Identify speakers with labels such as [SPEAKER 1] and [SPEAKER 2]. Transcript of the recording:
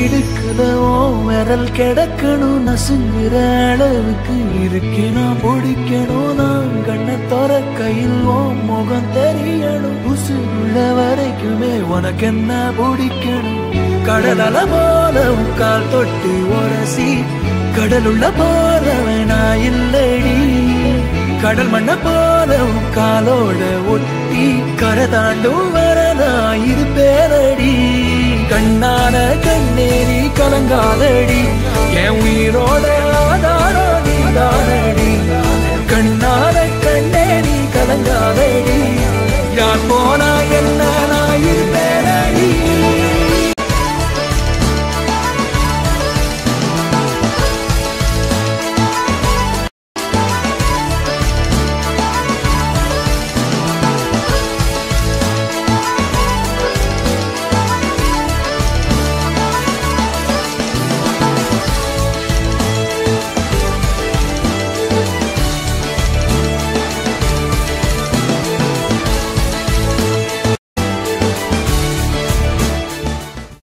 [SPEAKER 1] இடுக்குல ஓ விரல் கிடக்கணும் நசுங்குற அளவுக்கு இருக்கு நான் பிடிக்கணும் நான் கண்ணை தோற கையில் ஓ முகம் தெரியணும் உசுருள்ள வரைக்குமே உனக்கு என்ன பிடிக்கணும் கடல் அல போல உன் கால் தொட்டு உரசி கடலுள்ள போறவன் நான் இல்லடி கடல் மண்ண போல உன் காலோட ஒட்டி கரை தாண்டும் வர நான் இருப்பேனடி கண்ணான கண்ணேரி கலங்காதடி என் உயிரோட ஆதா